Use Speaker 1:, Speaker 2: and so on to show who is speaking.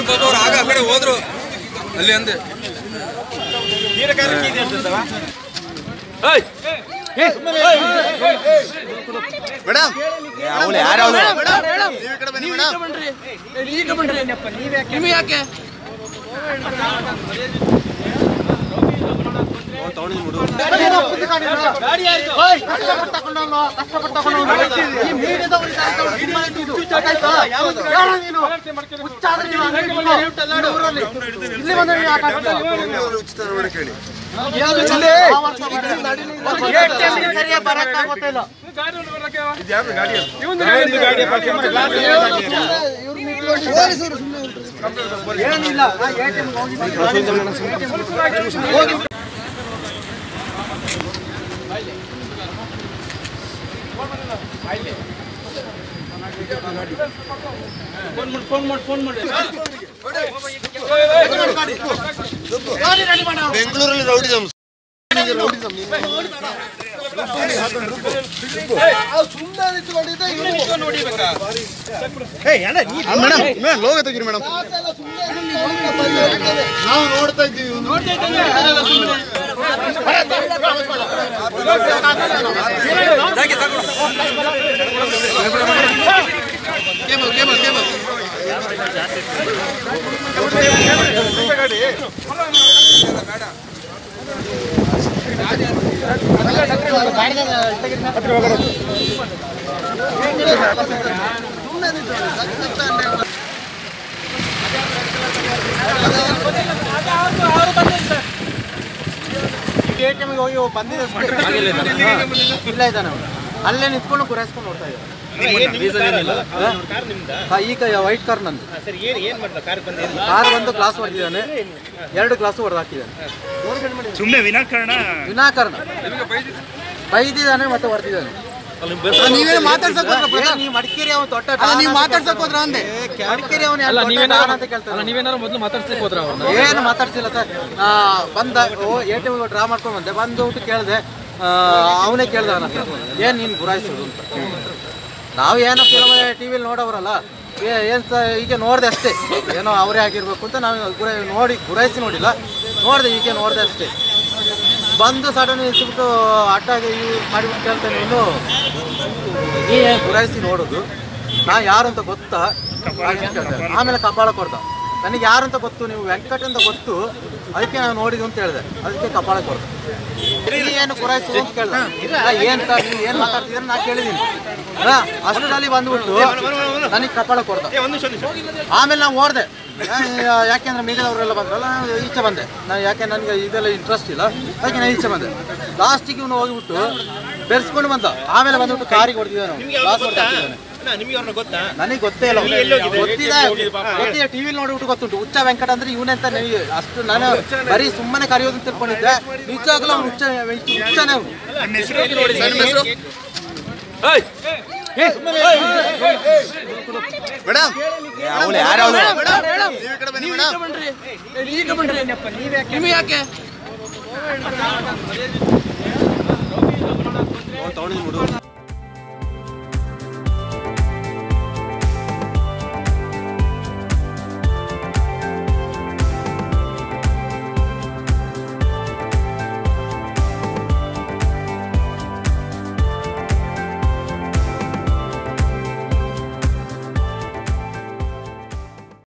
Speaker 1: ಪಾಪ ಅವ್ರು ಆಗ ಆ ಕಡೆ ಹೋದ್ರು ಅಲ್ಲಿ ಅಂದೆ
Speaker 2: ಮೇಡಮ್ ಅವಳು ಯಾರು ನೀವು ಈ ಕಡೆ ಬನ್ನಿ ಮೇಡಮ್ ಉಚಿತ ನೋಡಿ ಕೇಳಿ ಬೆಂಗಳೂರಲ್ಲಿ ರೌಡಿಸಮ್ ರೌಡಿಸಮ್ ಮೇಡಮ್ ಮೇಡಮ್ ಲೋಗ ತೆಗೀರಿ ಮೇಡಮ್ ನಾವು ನೋಡ್ತಾ ಇದ್ದೀವಿ
Speaker 3: ಎಟಿಎಮ್ಗೆ ಹೋಗಿ ಬಂದಿದೆ ಇಲ್ಲ ಇದ್ದಾನೆ ಅವನು ಅಲ್ಲೇ ನಿಂತ್ಕೊಂಡು ಗುರಾಯಿಸ್ಕೊಂಡು ನೋಡ್ತಾ ಇದ್ದಾನೆ ಹಾ, ಈಗ ವೈಟ್ ಕಾರ್ ನಂದು ಕಾರ್ ಬಂದು ಗ್ಲಾಸ್ ಹೊಡೆದಿದ್ದಾನೆ ಎರಡು ಗ್ಲಾಸು ಹೊಡೆದು ಹಾಕಿದ್ದಾನೆ
Speaker 4: ಸುಮ್ಮನೆ ವಿನಾಕಾರಣ
Speaker 3: ವಿನಾಕಾರಣ ಬೈದಿದ್ದಾನೆ ಮತ್ತೆ ಹೊಡೆದಿದ್ದಾನೆ ನೀವೇನು ಮಾತಾಡ್ಸಕ್ ನೀವು ಮಡಿಕೇರಿ ಅವನು ತೊಟ್ಟ ನೀವು ಮಾತಾಡ್ಸಕ್ ಹೋದ್ರ ಅಂದೆ ಮಡಿಕೇರಿ ಅವನು ಅಂತ ಕೇಳ್ತಾರೆ
Speaker 5: ನೀವೇನಾದ್ರು ಮೊದಲು ಮಾತಾಡ್ಸ್ಲಿಕ್ಕೆ ಹೋದ್ರ ಅವ್ರನ್ನ
Speaker 3: ಏನು ಮಾತಾಡ್ಸಿಲ್ಲ ಸರ್ ಆ, ಬಂದ ಓ ಎ ಟಿ ಡ್ರಾ ಮಾಡ್ಕೊಂಡು ಬಂದೆ ಬಂದು ಬಿಟ್ಟು ಕೇಳಿದೆ ಅವನೇ ಕೇಳ್ದ ಅವನ ಹತ್ರ ಏನು ನೀನು ಗುರಾಯಿಸೋದು ಅಂತ ನಾವು ಏನೋ ಫಿಲಮ್ ಟಿ ವಿಲಿ ನೋಡೋರಲ್ಲ ಏನು ಸ ಈಗ ನೋಡಿದೆ ಅಷ್ಟೇ ಏನೋ ಅವರೇ ಆಗಿರ್ಬೇಕು ಅಂತ ನಾವು ಗುರ ನೋಡಿ ಗುರಾಯಿಸಿ ನೋಡಿಲ್ಲ ನೋಡಿದೆ ಈಗ ನೋಡಿದೆ ಅಷ್ಟೇ ಬಂದು ಸಡನ್ ನಿಲ್ಸ್ಬಿಟ್ಟು ಅಟ್ಟಾಗಿ ಮಾಡಿಬಿಟ್ಟು ಕೇಳ್ತೇನೆ ಇನ್ನು ನೀ ಏನು ಗುರಾಯಿಸಿ ನೋಡೋದು ನಾ ಯಾರು ಅಂತ ಗೊತ್ತಾ ಹಾಗೆ ಅಂತ ಕೇಳ್ದೆ. ಆಮೇಲೆ ಕಪಾಳ ಕೊಡ್ದ ನನಗೆ ಯಾರು ಅಂತ ಗೊತ್ತು ನೀವು ವೆಂಕಟ್ ಅಂತ ಗೊತ್ತು ಅದಕ್ಕೆ ನಾನು ನೋಡಿದ್ದು ಅಂತ ಹೇಳಿದೆ ಅದಕ್ಕೆ ಕಪಾಳ ಕೊಡ್ದ ನೀ ಏನು ಗುರಾಯಿಸು ಅಂತ ಕೇಳ್ದ ನಾ ಏನ್ ಸರ್ ನೀವು ಏನು ಮಾತಾಡ್ತಿದ್ರೆ ನಾ ಕೇಳಿದ್ದೀನಿ ಹಾ, ಅಷ್ಟರಲ್ಲಿ ಬಂದ್ಬಿಟ್ಟು ನನಗೆ ಕಪಾಳ ಕೊಡ್ದ ಆಮೇಲೆ ನಾವು ಓಡಿದೆ ಯಾಕೆಂದ್ರೆ ಮಿಗದವರೆಲ್ಲ ಬಂದ್ರಲ್ಲ ನಾನು ಈಚೆ ಬಂದೆ ನಾನು ಯಾಕೆ ನನಗೆ ಇದೆಲ್ಲ ಇಂಟ್ರೆಸ್ಟ್ ಇಲ್ಲ ಅದಕ್ಕೆ ನಾನು ಈಚೆ ಬಂದೆ ಲಾಸ್ಟಿಗೆ ಇವನು ಹೋಗಿಬಿಟ್ಟು ಬೆರೆಸ್ಕೊಂಡು ಬಂದ ಆಮೇಲೆ ಬಂದ್ಬಿಟ್ಟು ಕಾರಿಗೆ ಹೊಡೆದಿದ್ದಾನೆ ಅವನು ಲಾಸ್ಟ್ ಹೊಡೆದಿದ್ದಾನೆ ನನಗೆ ಗೊತ್ತೇ ಇಲ್ಲ ಗೊತ್ತಿದೆ ಗೊತ್ತಿದೆ ಟಿವಿಲಿ ನೋಡ್ಬಿಟ್ಟು ಗೊತ್ತುಂಟು ಹುಚ್ಚ ವೆಂಕಟ ಅಂದ್ರೆ ಇವನೇ ಅಂತ ನನಗೆ ಅಷ್ಟು ನಾನು ಬರೀ ಸುಮ್ಮನೆ ಕರೆಯೋದು ಅಂತ ತಿಳ್ಕೊಂಡಿದ್ದೆ ನಿಜವಾಗ್ಲೂ ಅವ್ನು ಹುಚ್ಚ ಹುಚ್ಚನೇ ಅವನು
Speaker 2: ಮೇಡಮ್ ಅವಳು ಯಾರು ನೀವು ಈ ಕಡೆ ಬನ್ನಿ ಮೇಡಮ್
Speaker 5: ಯಾಕೆ
Speaker 2: ತಗೊಂಡು